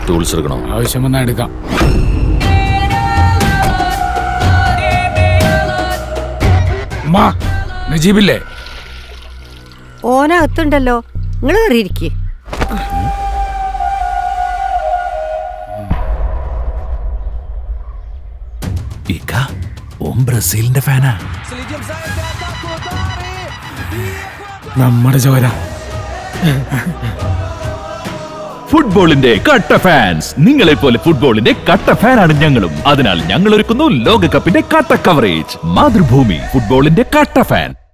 tools എടുക്കണോ ആവശ്യം വന്നാൽ എടുക്കാം ഉമ്മാ, നജീബില്ലേ ഓനകത്തുണ്ടല്ലോ നിങ്ങൾ കയറിയിരിക്കേ ഇക്ക ഓം ബ്രസീലിന്റെ ഫാനാ നമ്മുടെ ചോര ഫുട്ബോളിന്റെ കട്ട ഫാൻസ് നിങ്ങളെ പോലെ ഫുട്ബോളിന്റെ കട്ട ഫാനാണ് ഞങ്ങളും അതിനാൽ ഞങ്ങൾ ഒരുക്കുന്നു ലോകകപ്പിന്റെ കട്ട കവറേജ് മാതൃഭൂമി ഫുട്ബോളിന്റെ കട്ട ഫാൻ